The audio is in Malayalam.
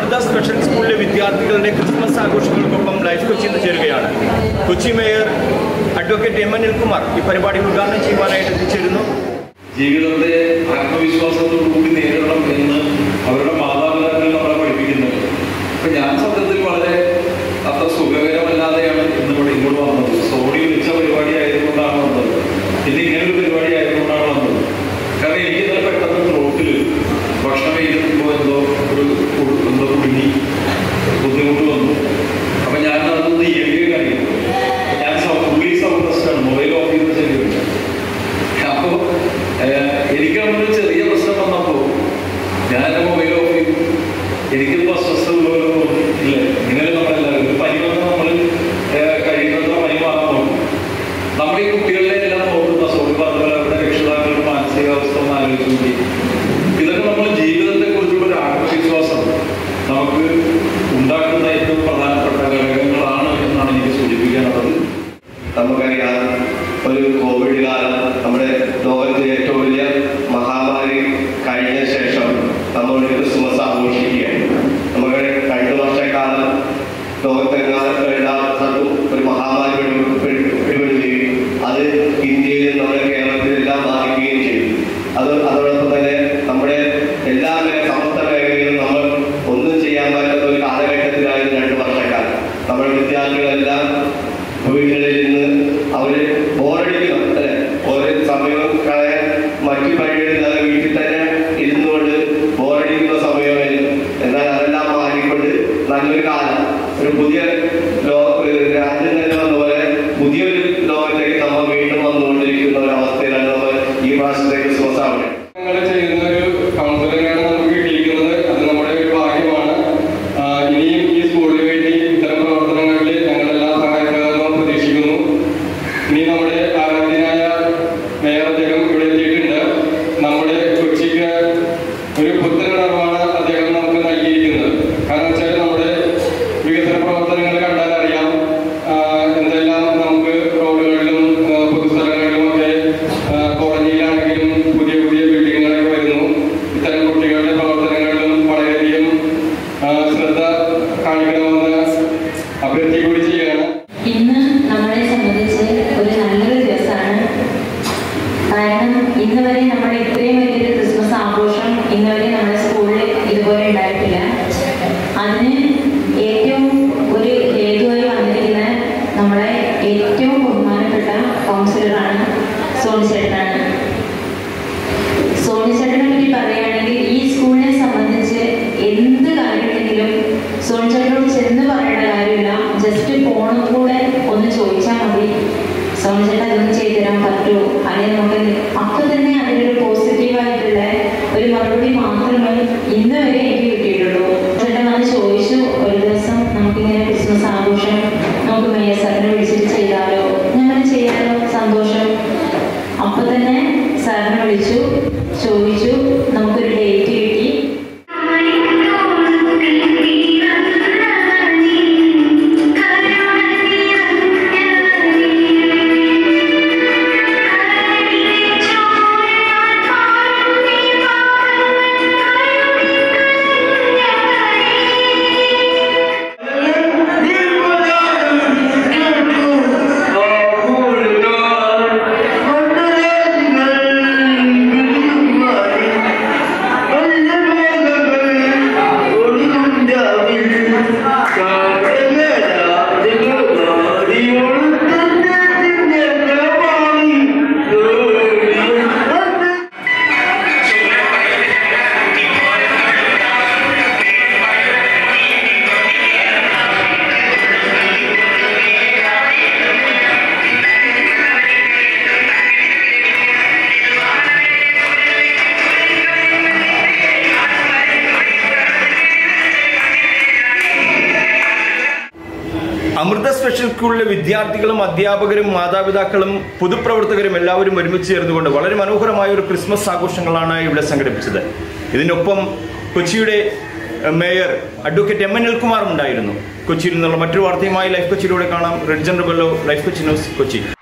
അമൃത സ്പെഷ്യൽ സ്കൂളിലെ വിദ്യാർത്ഥികളുടെ ക്രിസ്മസ് ആഘോഷങ്ങൾക്കൊപ്പം ലൈഫ് കൊച്ചിയിൽ നിന്ന് ചേരുകയാണ് കൊച്ചി മേയർ അഡ്വക്കേറ്റ് എം എൻ എൽകുമാർ ഈ പരിപാടി ഉദ്ഘാടനം ചെയ്യുവാനായിട്ട് എത്തിച്ചേരുന്നു ജീവിതത്തെ ആത്മവിശ്വാസത്തോടു കൂടി നേരിടണം എന്ന് അവരുടെ മാതാപിതാക്കൾ നമ്മളെ പഠിപ്പിക്കുന്നത് അപ്പൊ ഞാൻ സത്യത്തിൽ വളരെ അത്ര സുഖകരമല്ലാതെയാണ് ഇന്ന് ഇവിടെ ഇങ്ങോട്ട് വന്നത് സോണി വെച്ച പരിപാടി ആയതുകൊണ്ടാണ് വന്നത് പിന്നെ ഇങ്ങനൊരു പരിപാടി ആയതുകൊണ്ടാണ് വന്നത് കാരണം എനിക്ക് ഇന്നലെ പെട്ടെന്ന് ത്രോട്ടിൽ ഭക്ഷണം കഴിക്കുമ്പോൾ എന്തോ ഒരു കു- എന്തോ കുടുങ്ങി ബുദ്ധിമുട്ട് വന്നു അപ്പൊ ഞാൻ അതൊന്ന് ഇയക്കുക കാണിക്കുന്നു ഞാൻ ഫുള്ളി സൗണ്ടസ്റ്റാണ് മൊബൈൽ ഓഫ് ചെയ്ത് ശരിയുണ്ട് അപ്പോ എനിക്ക് അവിടെ ഒരു ചെറിയ പ്രശ്നം വന്നപ്പോ ഞാൻ എന്റെ മൊബൈൽ ഓഫ് ചെയ്തു എനിക്കിപ്പോ അസ്വസ്ഥത പോലെ തോന്നി ഇല്ല ഇങ്ങനെ നമ്മളെല്ലാവരും ഒരു പനി വന്ന് നമ്മൾ കഴിയുന്നത്ര പനി മാറാൻ നോക്കും നമ്മുടെ ഈ കുട്ടികളെ എല്ലാം നോക്കുന്ന സോറി പറഞ്ഞ പോലെ അവരുടെ രക്ഷിതാക്കളുടെ മാനസികാവസ്ഥ ഒന്ന് ആലോചിച്ച് നോക്കി ഇതൊക്കെ നമ്മൾ ജീവിതത്തെ കുറിച്ചുള്ള ഒരു ആത്മവിശ്വാസം നമുക്ക് ഉണ്ടാക്കുന്ന ഏറ്റവും പ്രധാനപ്പെട്ട ഘടകങ്ങളാണ് എന്നാണ് എനിക്ക് സൂചിപ്പിക്കാനുള്ളത് നമുക്കറിയാം ഒരു കോവിഡ് കാലം നമ്മുടെ ലോകത്തിലെ ഏറ്റവും വലിയ മഹാമാരി കഴിഞ്ഞ ശേഷം നമ്മൾ ഒരു ക്രിസ്മസ് ആഘോഷിക്കുകയാണ് നമുക്ക് രണ്ട് വർഷക്കാലം ലോകത്തെങ്ങാനും എല്ലാ സ്ഥലത്തും ഒരു മഹാമാരി പിടി- പിടി- പിടിപെടുകയും അത് ഇന്ത്യയിലും നമ്മുടെ കേരളത്തിലെല്ലാം ബാധിക്കുകയും ചെയ്തു അത് അതോടൊപ്പം തന്നെ നമ്മുടെ എല്ലാ മേ- സമസ്ത മേഖലയിലും നമ്മൾ ഒന്നും ചെയ്യാൻ പറ്റാത്ത ഒരു കാലഘട്ടത്തിലായിരുന്നു രണ്ട് വർഷക്കാലം നമ്മുടെ വിദ്യാർത്ഥികളെല്ലാം വീടുകളിൽ നിന്ന് അവര് ബോറടിക്കണം അല്ലെ ഓരോ സമയം കളയാൻ മറ്റു വഴികളില്ലാതെ വീട്ടിൽ തന്നെ ഇരുന്നുകൊണ്ട് ബോറടിക്കുന്ന സമയമായിരുന്നു എന്നാൽ അതെല്ലാം മാറിക്കൊണ്ട് നല്ലൊരു കാലം ഒരു പുതിയ ലോ ഒരു രാജ്യം തന്നെ വന്ന പോലെ പുതിയൊരു ലോകത്തേക്ക് നമ്മൾ വീണ്ടും വന്നുകൊണ്ടിരിക്കുന്ന ഒരു അവസ്ഥയിലാണ് നമ്മൾ ഈ പ്രാവശ്യത്തെ ക്രിസ്മസ് ആവുന്നത് ഞങ്ങൾ ചെയ്യുന്ന ഒരു കൗൺസിലിംഗാണ് നമുക്ക് കിട്ടിയിരിക്കുന്നത് അത് നമ്മുടെ ഒരു ഭാഗ്യമാണ് ആ, ഇനിയും ഈ സ്കൂളിന് വേണ്ടി ഇത്തരം പ്രവർത്തനങ്ങളിൽ ഞങ്ങളെല്ലാം സഹായിക്കാമെന്ന് പ്രതീക്ഷിക്കുന്നു ഇനി നമ്മുടെ ആരാധ്യനായ മേയർ അദ്ദേഹം ഇവിടെ എത്തിയിട്ടുണ്ട് നമ്മുടെ കൊച്ചിക്ക് ഒരു പുത്തൻ നിറവാണ് അദ്ദേഹം നമുക്ക് നൽകിയിരിക്കുന്നത് കാരണം വെച്ചാൽ നമ്മുടെ വികസന പ്രവർത്തനങ്ങൾ കണ്ടാൽ അറിയാം ആ, എന്തെല്ലാം നമുക്ക് റോഡുകളിലും ആ, പൊതുസ്ഥലങ്ങളിലും ഒക്കെ ആ, കോളനിയിലാണെങ്കിലും പുതിയ പുതിയ ബിൽഡിങ്ങുകളൊക്കെ വരുന്നു ഇത്തരം കുട്ടികളുടെ പ്രവർത്തനങ്ങളിലും വളരെയധികം ആ, ശ്രദ്ധ കാണിക്കണമെന്ന് അഭ്യർത്ഥിക്കുക കൂടി ചെയ്യുകയാണ് ഇന്ന് നമ്മളെ സംബന്ധിച്ച് ഒരു നല്ലൊരു ദിവസമാണ് കാരണം ഇന്ന് വരെ നമ്മുടെ ഇത്രയും വലിയൊരു ക്രിസ്മസ് ആഘോഷം ഇന്ന് വരെ നമ്മുടെ സ്കൂളിൽ ഇതുപോലെ ഉണ്ടായിട്ടില്ല അതിന് ഏറ്റവും ഒരു ഹേതുവായി വന്നിരിക്കുന്ന നമ്മുടെ ഏറ്റവും ബഹുമാനപ്പെട്ട കൗൺസിലറാണ് സോണി ചേട്ടനാണ് സോണി ചേട്ടനെ പറ്റി പറയുകയാണെങ്കിൽ ഈ സ്കൂളിനെ സംബന്ധിച്ച് എന്ത് കാര്യമുണ്ടെങ്കിലും സോണി ചേട്ടനോട് ചെന്ന് പറയേണ്ട കാര്യമില്ല ജസ്റ്റ് ഫോണും കൂടെ ഒന്ന് ചോദിച്ചാൽ മതി സോണി ചേട്ടൻ അതൊന്ന് ചെയ്തു തരാൻ പറ്റുമോ അല്ലെങ്കിൽ നമുക്ക് അപ്പൊ തന്നെ അതിനൊരു പോസിറ്റീവായിട്ടുള്ള ഒരു മറുപടി മാത്രമേ ഇന്ന് വരെ എനിക്ക് കിട്ടിയിട്ടുള്ളൂ ചേട്ടൻ വന്ന് ചോദിച്ചു ഒരു ദിവസം നമുക്കിങ്ങനെ ക്രിസ്മസ് ആഘോഷം നമുക്ക് മേയർ സാറിനെ വിളിച്ചിട്ട് ചെയ്താലോ ഞങ്ങൾ ചെയ്യാലോ സന്തോഷം അപ്പൊ തന്നെ സാറിനെ വിളിച്ചു ചോദിച്ചു നമുക്കൊരു ഡേറ്റ് കിട്ടി അമൃത സ്പെഷ്യൽ സ്കൂളിലെ വിദ്യാർത്ഥികളും അധ്യാപകരും മാതാപിതാക്കളും പൊതുപ്രവർത്തകരും എല്ലാവരും ഒരുമിച്ച് ചേർന്നുകൊണ്ട് വളരെ മനോഹരമായ ഒരു ക്രിസ്മസ് ആഘോഷങ്ങളാണ് ഇവിടെ സംഘടിപ്പിച്ചത് ഇതിനൊപ്പം കൊച്ചിയുടെ എഹ്, മേയർ അഡ്വക്കേറ്റ് എം എൻ എൽകുമാർ ഉണ്ടായിരുന്നു കൊച്ചിയിൽ നിന്നുള്ള മറ്റൊരു വാർത്തയുമായി ലൈഫ് കൊച്ചിയിലൂടെ കാണാം റെഡ് general life Kochi news Kochi